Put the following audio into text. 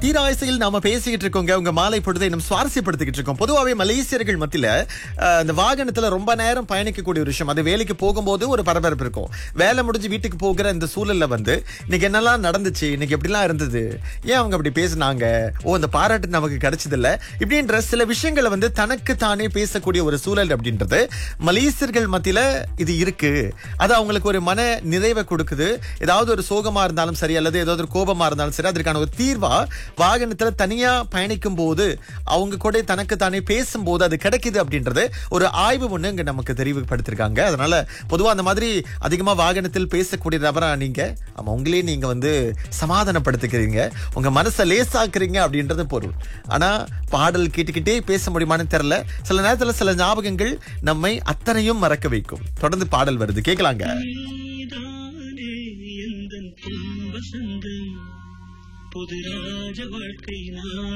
தீராயசையில் நாம பேசிக்கிட்டு இருக்கோங்க உங்க மாலை பொழுதை நம்ம சுவாரஸ்யப்படுத்திக்கிட்டு இருக்கோம் பொதுவாகவே மலேசியர்கள் மத்தியில அஹ், இந்த வாகனத்துல ரொம்ப நேரம் பயணிக்கக்கூடிய ஒரு விஷயம் அது வேலைக்கு போகும்போது ஒரு பரபரப்பு இருக்கும் வேலை முடிஞ்சு வீட்டுக்கு போகிற இந்த சூழல்ல வந்து இன்னைக்கு என்னெல்லாம் நடந்துச்சு இன்னைக்கு எப்படிலாம் இருந்தது ஏன் அவங்க அப்படி பேசுனாங்க ஓ இந்த பாராட்டு நமக்கு கிடைச்சது இல்ல இப்படின்ற சில விஷயங்களை வந்து தனக்கு தானே பேசக்கூடிய ஒரு சூழல் அப்படின்றது மலேசியர்கள் மத்தியில இது இருக்கு அது அவங்களுக்கு ஒரு மன நிறைவை கொடுக்குது ஏதாவது ஒரு சோகமா இருந்தாலும் சரி அல்லது ஏதாவது ஒரு கோபமா இருந்தாலும் சரி அதற்கான ஒரு தீர்வா வாகனத்துல தனியா பயணிக்கும் போது அவங்க கூட தனக்கு தானே பேசும்போது அது கிடைக்குது அப்படின்றது ஒரு ஆய்வு ஒண்ணு இங்க நமக்கு தெரிவுபடுத்திருக்காங்க அதனால பொதுவா அந்த மாதிரி அதிகமா வாகனத்தில் பேசக்கூடிய நபரா நீங்க ஆமா உங்களே நீங்க வந்து சமாதானப்படுத்திக்கிறீங்க உங்க மனசை லேசாக்குறீங்க அப்படின்றது பொருள் ஆனா பாடல் கேட்டுக்கிட்டே பேச முடியுமான்னு தெரியல சில நேரத்துல சில ஞாபகங்கள் நம்மை அத்தனையும் மறக்க வைக்கும் தொடர்ந்து பாடல் வருது கேட்கலாங்க நீதானே எந்தன் பொன் வசந்தம் புது ராஜ வாழ்க்கை நான்